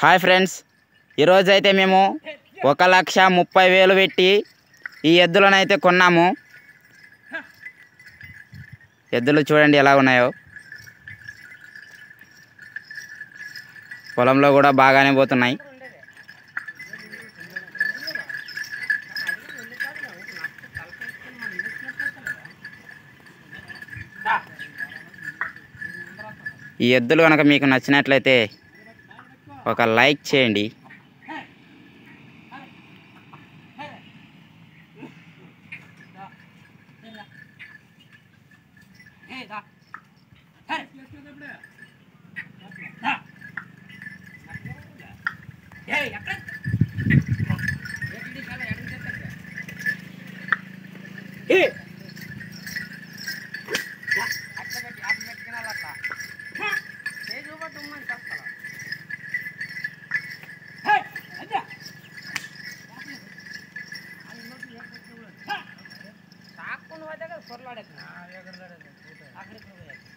hi friends ఈరోజు అయితే మేము ఒక లక్ష ముప్పై వేలు పెట్టి ఈ ఎద్దులను అయితే కొన్నాము ఎద్దులు చూడండి ఎలా ఉన్నాయో పొలంలో కూడా బాగానే పోతున్నాయి ఈ ఎద్దులు కనుక మీకు నచ్చినట్లయితే ఒక లైక్ చేయండి సాక్కుని పోతే కదా సొరలాడేది అక్కడికి